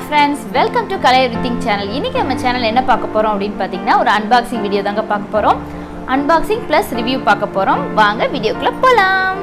Friends welcome to Kalai everything channel இன்னைக்கு நம்ம channel என்ன பார்க்க போறோம் அப்படின்னு பார்த்தீங்கன்னா ஒரு அன்பாக்சிங் வீடியோ தாங்க பார்க்க போறோம் அன்பாக்சிங் ப்ளஸ் ரிவ்யூ பார்க்க போறோம் வாங்க வீடியோக்குள்ள போலாம்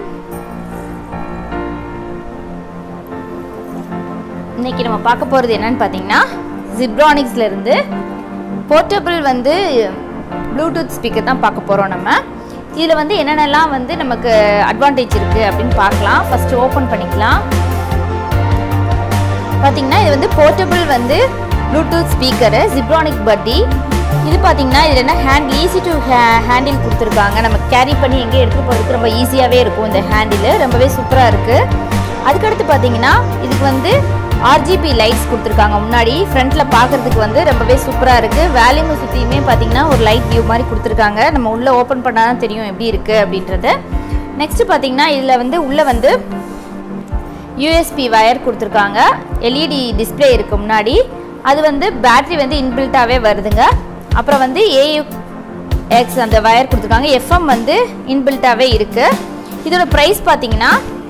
இன்னைக்கு நம்ம பார்க்க போறது என்னன்னு பார்த்தீங்கன்னா ஜிப்ரானிக்ஸ்ல இருந்து போர்ட்டபிள் வந்து ப்ளூடூத் ஸ்பீக்கர் தான் பார்க்க போறோம் நம்ம இதில் வந்து என்னென்னலாம் வந்து நமக்கு அட்வான்டேஜ் இருக்குது அப்படின்னு பார்க்கலாம் ஃபஸ்ட்டு ஓப்பன் பண்ணிக்கலாம் பார்த்தீங்கன்னா இது வந்து போர்ட்டபிள் வந்து ப்ளூடூத் ஸ்பீக்கரு ஜிப்ரானிக் பட்டி இது பார்த்தீங்கன்னா இது என்ன ஹேண்ட் ஈஸி டு ஹேண்டில் கொடுத்துருக்காங்க நம்ம கேரி பண்ணி எங்கே எடுத்துகிட்டு போகிறதுக்கு ரொம்ப ஈஸியாகவே இருக்கும் இந்த ஹேண்டில் ரொம்பவே சூப்பராக இருக்குது அதுக்கடுத்து பார்த்தீங்கன்னா இதுக்கு வந்து ஆர்ஜிபி லைட்ஸ் கொடுத்துருக்காங்க முன்னாடி ஃப்ரண்ட்டில் பார்க்குறதுக்கு வந்து ரொம்பவே சூப்பராக இருக்குது வேல்யூமை சுற்றியுமே பார்த்தீங்கன்னா ஒரு லைட் வியூ மாதிரி கொடுத்துருக்காங்க நம்ம உள்ளே ஓப்பன் பண்ணால் தான் தெரியும் எப்படி இருக்குது அப்படின்றது நெக்ஸ்ட்டு பார்த்தீங்கன்னா இதில் வந்து உள்ளே வந்து யூஎஸ்பி வயர் கொடுத்துருக்காங்க எல்இடி டிஸ்பிளே இருக்குது முன்னாடி அது வந்து பேட்ரி வந்து இன்பில்ட்டாகவே வருதுங்க அப்புறம் வந்து ஏயு எக்ஸ் அந்த வயர் கொடுத்துருக்காங்க எஃப்எம் வந்து இன்பில்ட்டாகவே இருக்குது இதோட ப்ரைஸ் பார்த்தீங்கன்னா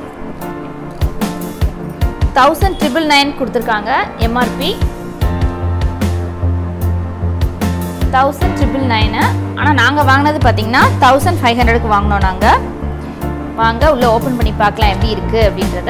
தௌசண்ட் ட்ரிபிள் நைன் கொடுத்துருக்காங்க எம்ஆர்பி தௌசண்ட் ட்ரிபிள் நைனு ஆனால் நாங்கள் வாங்கினது பார்த்தீங்கன்னா தௌசண்ட் ஃபைவ் ஹண்ட்ரடுக்கு வாங்கினோம் நாங்கள் வாங்க உள்ளே ஓப்பன் பண்ணி பார்க்கலாம் எப்படி இருக்குது அப்படின்றத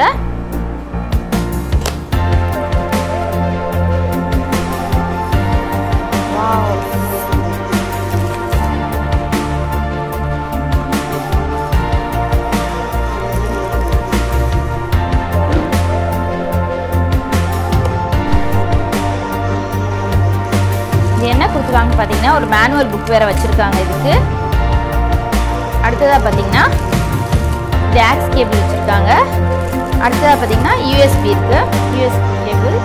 இது என்ன கொடுத்துருக்காங்க பார்த்தீங்கன்னா ஒரு மேனுவல் புக் வேறு வச்சுருக்காங்க இதுக்கு அடுத்ததாக பார்த்தீங்கன்னா இது ஆக்ஸ் கேபிள் வச்சுருக்காங்க அடுத்ததாக பார்த்தீங்கன்னா யூஎஸ்பி இருக்குது யூஎஸ்பி கேபிள்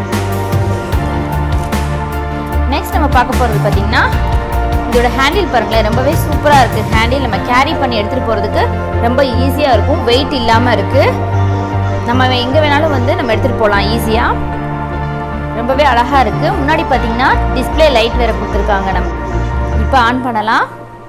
நெக்ஸ்ட் நம்ம பார்க்க போகிறது பார்த்தீங்கன்னா இதோட ஹேண்டில் பாருங்களேன் ரொம்பவே சூப்பராக இருக்குது ஹேண்டில் நம்ம கேரி பண்ணி எடுத்துகிட்டு போகிறதுக்கு ரொம்ப ஈஸியாக இருக்கும் வெயிட் இல்லாமல் இருக்குது நம்ம எங்கே வேணாலும் வந்து நம்ம எடுத்துகிட்டு போகலாம் ஈஸியாக ரொம்பவே அழகாக இருக்குது முன்னாடி பார்த்தீங்கன்னா டிஸ்பிளே லைட் வேறு கொடுத்துருக்காங்க நம்ம இப்போ ஆன் பண்ணலாம்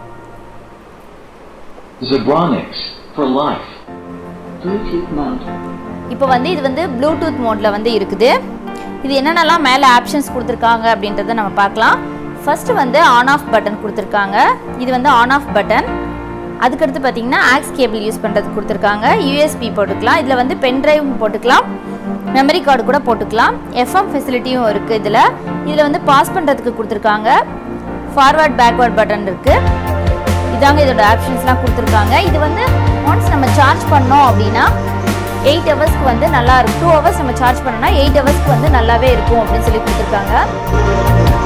Zebronics for life. Bluetooth mode. இப்போ வந்து இது வந்து ப்ளூடூத் மோடில் வந்து இருக்குது இது என்னென்னலாம் மேலே ஆப்ஷன்ஸ் கொடுத்துருக்காங்க அப்படின்றத நம்ம பார்க்கலாம் ஃபஸ்ட்டு வந்து ஆன் ஆஃப் பட்டன் கொடுத்துருக்காங்க இது வந்து ஆன் ஆஃப் பட்டன் அதுக்கடுத்து பார்த்தீங்கன்னா ஆக்ஸ் கேபிள் யூஸ் பண்ணுறதுக்கு கொடுத்துருக்காங்க யூஎஸ்பி போட்டுக்கலாம் இதில் வந்து பென் டிரைவ் போட்டுக்கலாம் மெமரி கார்டு கூட போட்டுக்கலாம் எஃப்எம் ஃபெசிலிட்டியும் இருக்குது இதில் இதில் வந்து பாஸ் பண்ணுறதுக்கு கொடுத்துருக்காங்க ஃபார்வர்ட் பேக்வர்ட் பட்டன் இருக்குது இதாங்க இதோட ஆப்ஷன்ஸ்லாம் கொடுத்துருக்காங்க இது வந்து ஒன்ஸ் நம்ம சார்ஜ் பண்ணோம் அப்படின்னா எயிட் ஹவர்ஸ்க்கு வந்து நல்லா இருக்கும் டூ ஹவர்ஸ் நம்ம சார்ஜ் பண்ணோம்னா எயிட் ஹவர்ஸ்க்கு வந்து நல்லாவே இருக்கும் அப்படின்னு சொல்லி கொடுத்துருக்காங்க